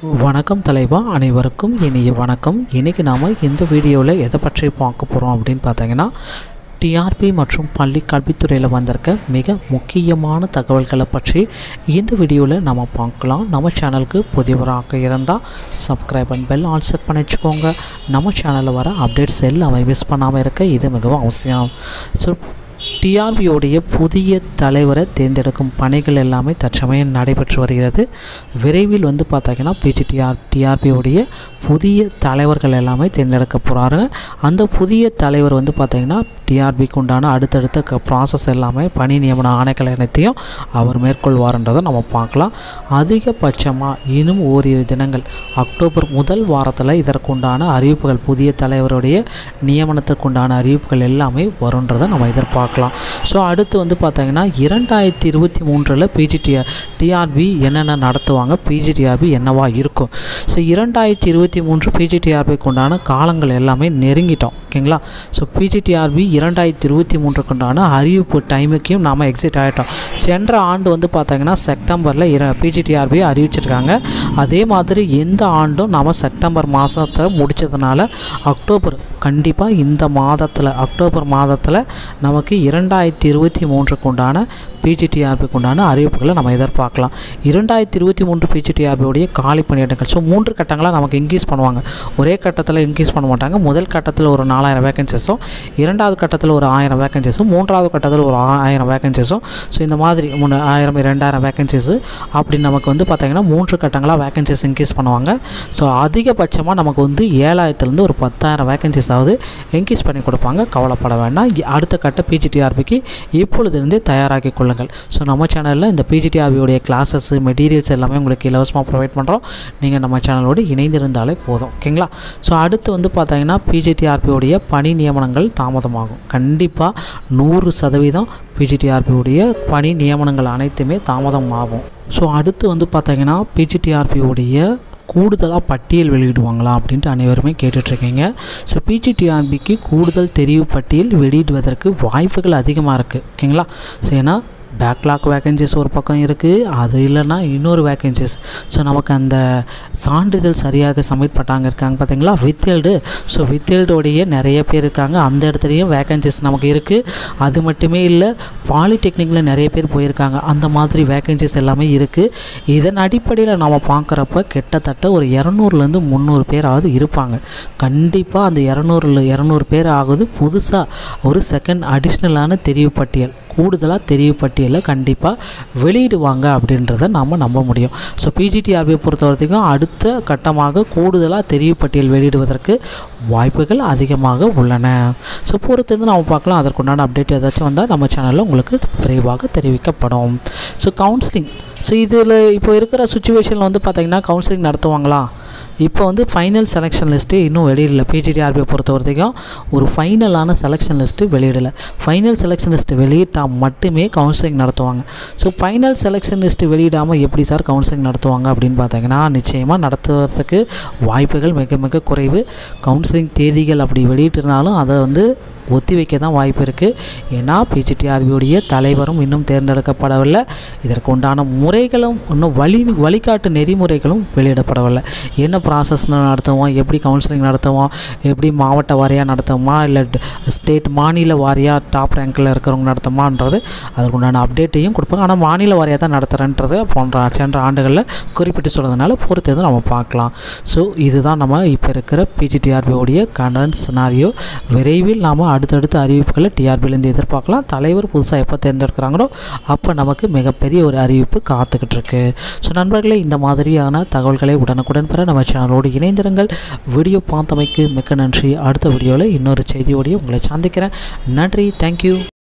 வணக்கம் தலைவா அனைவருக்கும் இனிய வணக்கம் இன்றைக்கி நாம் இந்த வீடியோவில் எதை பற்றி பார்க்க போகிறோம் அப்படின்னு பார்த்தீங்கன்னா டிஆர்பி மற்றும் பள்ளி கல்வித்துறையில் வந்திருக்க மிக முக்கியமான தகவல்களை பற்றி இந்த வீடியோவில் நம்ம பார்க்கலாம் நம்ம சேனலுக்கு புதியவராக இருந்தால் subscribe and bell all set பண்ணி வச்சுக்கோங்க நம்ம சேனலில் வர அப்டேட்ஸ் எல்லாமே மிஸ் பண்ணாமல் இருக்க இது மிகவும் அவசியம் ஸோ டிஆர்பியோடைய புதிய தலைவரை தேர்ந்தெடுக்கும் பணிகள் எல்லாமே தற்சமயம் நடைபெற்று வருகிறது விரைவில் வந்து பார்த்தாங்கன்னா பிஜிடிஆர் டிஆர்பியோடைய புதிய தலைவர்கள் எல்லாமே தேர்ந்தெடுக்க போகிறாரு அந்த புதிய தலைவர் வந்து பார்த்திங்கன்னா டிஆர்பிக்கு உண்டான அடுத்தடுத்த க ப்ராசஸ் எல்லாமே பணி நியமன ஆணைகள் அனைத்தையும் அவர் மேற்கொள்வார்ன்றதை நம்ம பார்க்கலாம் அதிகபட்சமாக இன்னும் ஓரிரு தினங்கள் அக்டோபர் முதல் வாரத்தில் இதற்குண்டான அறிவிப்புகள் புதிய தலைவருடைய நியமனத்திற்குண்டான அறிவிப்புகள் எல்லாமே வருன்றதை நம்ம எதிர்பார்க்கலாம் ஸோ அடுத்து வந்து பார்த்திங்கன்னா இரண்டாயிரத்தி இருபத்தி மூன்றில் பிஜிடிஆர் டிஆர்பி என்னென்ன நடத்துவாங்க பிஜிடிஆர்பி என்னவா இருக்கும் ஸோ இரண்டாயிரத்தி இருபத்தி மூன்று பிஜிடிஆர்பிக்கு உண்டான காலங்கள் எல்லாமே நெருங்கிட்டோம் ஓகேங்களா ஸோ பிஜிடிஆர்பி இரண்டாயிரத்தி இருபத்தி மூன்றுக்கு உண்டான அறிவிப்பு டைமுக்கையும் நாம் எக்ஸிட் ஆகிட்டோம் சென்ற ஆண்டு வந்து பார்த்திங்கன்னா செப்டம்பரில் இர பிஜிடிஆர்பி அறிவிச்சிருக்காங்க அதே மாதிரி எந்த ஆண்டும் நாம் செப்டம்பர் மாதத்தில் முடித்ததுனால அக்டோபர் கண்டிப்பாக இந்த மாதத்தில் அக்டோபர் மாதத்தில் நமக்கு இரண்டாயிரத்தி இருபத்தி மூன்றுக்கு உண்டான பிஜிடிஆர்பிக்கு உண்டான அறிவிப்புகளை நம்ம எதிர்பார்க்கலாம் இரண்டாயிரத்தி இருபத்தி மூன்று பிஜிடிஆர்பியோடைய காலி பணியிடங்கள் ஸோ மூன்று கட்டங்களாக நமக்கு இன்க்ரீஸ் பண்ணுவாங்க ஒரே கட்டத்தில் இன்க்ரீஸ் பண்ண மாட்டாங்க முதல் கட்டத்தில் ஒரு நாலாயிரம் வேகன்சிஸும் இரண்டாவது கட்டத்தில் ஒரு ஆயிரம் வேகன்சிஸும் மூன்றாவது கட்டத்தில் ஒரு ஆயிரம் வேகன்சிஸும் ஸோ இந்த மாதிரி மூணு ஆயிரம் ரெண்டாயிரம் வேகன்சிஸு அப்படி நமக்கு வந்து பார்த்திங்கன்னா மூன்று கட்டங்களாக வேகன்சிஸ் இன்க்ரீஸ் பண்ணுவாங்க ஸோ அதிகபட்சமாக நமக்கு வந்து ஏழாயிரத்துலேருந்து ஒரு பத்தாயிரம் வேகன்சிஸாவது இன்க்ரீஸ் பண்ணி கொடுப்பாங்க கவலைப்பட வேண்டாம் இ- அடுத்த கட்ட பிஜிடிஆர்பிக்கு இப்பொழுதிருந்தே தயாராகி கொள்ளுங்கள் ஸோ நம்ம சேனலில் இந்த பிஜிடிஆர்பியோடைய கிளாஸஸ் மெட்டீரியல்ஸ் எல்லாமே உங்களுக்கு இலவசமாக ப்ரொவைட் பண்ணுறோம் நீங்கள் நம்ம சேனலோடு இணைந்திருந்தாலே போதும் ஓகேங்களா ஸோ அடுத்து வந்து பார்த்தீங்கன்னா பிஜிடிஆர்பியோடைய பணி நியமனங்கள் தாமதமாகும் கண்டிப்பாக நூறு சதவீதம் பிஜிடிஆர்பியோடைய பணி நியமனங்கள் அனைத்துமே தாமதம் ஆகும் ஸோ அடுத்து வந்து பார்த்தீங்கன்னா பிஜிடிஆர்பியோடைய கூடுதலாக பட்டியல் வெளியிடுவாங்களா அப்படின்ட்டு அனைவருமே கேட்டுட்ருக்கீங்க ஸோ பிஜிடிஆர்பிக்கு கூடுதல் தெரிவு பட்டியல் வெளியிடுவதற்கு வாய்ப்புகள் அதிகமாக இருக்குது ஓகேங்களா ஸோ ஏன்னா பேக்லாக் வேகன்சிஸ் ஒரு பக்கம் இருக்குது அது இல்லைன்னா இன்னொரு வேகன்சிஸ் ஸோ நமக்கு அந்த சான்றிதழ் சரியாக சப்மிட் பண்ணாங்க இருக்காங்க பார்த்தீங்களா வித்ஹெல்டு ஸோ வித்ஹெல்டோடைய நிறைய பேர் இருக்காங்க அந்த இடத்துலையும் வேகன்சிஸ் நமக்கு இருக்குது அது மட்டுமே இல்லை பாலிடெக்னிக்கில் நிறைய பேர் போயிருக்காங்க அந்த மாதிரி வேகன்சிஸ் எல்லாமே இருக்குது இதன் அடிப்படையில் நம்ம பார்க்குறப்ப கிட்டத்தட்ட ஒரு இரநூறுலேருந்து முந்நூறு பேராவது இருப்பாங்க கண்டிப்பாக அந்த இரநூறுல இரநூறு பேர் ஆகுது புதுசாக ஒரு செகண்ட் அடிஷ்னலான தெரிவு பட்டியல் கூடுதலாக தெரிவு பட்டியலில் கண்டிப்பாக வெளியிடுவாங்க அப்படின்றத நாம் நம்ப முடியும் ஸோ பிஜிடிஆர்பியை பொறுத்த வரைக்கும் அடுத்த கட்டமாக கூடுதலாக தெரிவு பட்டியல் வெளியிடுவதற்கு வாய்ப்புகள் அதிகமாக உள்ளன ஸோ பொறுத்திருந்து நம்ம பார்க்கலாம் அதற்குண்டான அப்டேட் ஏதாச்சும் வந்தால் நம்ம சேனலில் உங்களுக்கு விரைவாக தெரிவிக்கப்படும் ஸோ கவுன்சிலிங் ஸோ இதில் இப்போ இருக்கிற சுச்சுவேஷனில் வந்து பார்த்திங்கன்னா கவுன்சிலிங் நடத்துவாங்களா இப்போ வந்து ஃபைனல் செலெக்ஷன் லிஸ்ட்டு இன்னும் வெளியிடல பிஜிடிஆர்பியை பொறுத்த வரைக்கும் ஒரு ஃபைனலான செலெக்ஷன் லிஸ்ட்டு வெளியிடலை ஃபைனல் செலெக்ஷன் லிஸ்ட்டு வெளியிட்டால் மட்டுமே கவுன்சிலிங் நடத்துவாங்க ஸோ ஃபைனல் செலெக்ஷன் லிஸ்ட்டு வெளியிடாமல் எப்படி சார் கவுன்சிலிங் நடத்துவாங்க அப்படின்னு பார்த்தீங்கன்னா நிச்சயமாக நடத்துவதற்கு வாய்ப்புகள் மிக மிக குறைவு கவுன்சிலிங் தேதிகள் அப்படி வெளியிட்டிருந்தாலும் அதை வந்து ஒத்தி வைக்க தான் வாய்ப்பு இருக்குது ஏன்னா பிஜிடிஆர்பியுடைய தலைவரும் இன்னும் தேர்ந்தெடுக்கப்படவில்லை இதற்கு உண்டான முறைகளும் இன்னும் வழி வழிகாட்டு நெறிமுறைகளும் வெளியிடப்படவில்லை என்ன ப்ராசஸ் நடத்துவோம் எப்படி கவுன்சிலிங் நடத்துவோம் எப்படி மாவட்ட வாரியாக நடத்துவோமா இல்லை ஸ்டேட் மாநில வாரியாக டாப் ரேங்கில் இருக்கிறவங்க நடத்துமான்றது அதற்கு உண்டான அப்டேட்டையும் கொடுப்பாங்க ஆனால் மாநில வாரியாக தான் நடத்துகிறேன்றது போன்ற சென்ற ஆண்டுகளில் குறிப்பிட்டு சொல்கிறதுனால பொறுத்து நம்ம பார்க்கலாம் ஸோ இதுதான் நம்ம இப்போ இருக்கிற பிஜிடிஆர்பியோடைய கரண்ட் சினாரியோ விரைவில் நாம் அடுத்தடுத்த அறிவிப்புகளை டிஆர்பிலேருந்து எதிர்பார்க்கலாம் தலைவர் புதுசாக எப்போ தேர்ந்தெடுக்கிறாங்களோ அப்போ நமக்கு மிகப்பெரிய ஒரு அறிவிப்பு காத்துக்கிட்டு இருக்கு ஸோ நண்பர்களே இந்த மாதிரியான தகவல்களை உடனுக்குடன் பெற நம்ம சேனலோடு இணைந்திருங்கள் வீடியோ பார்த்தமைக்கு மிக்க நன்றி அடுத்த வீடியோவில் இன்னொரு செய்தியோடையும் உங்களை சந்திக்கிறேன் நன்றி தேங்க்யூ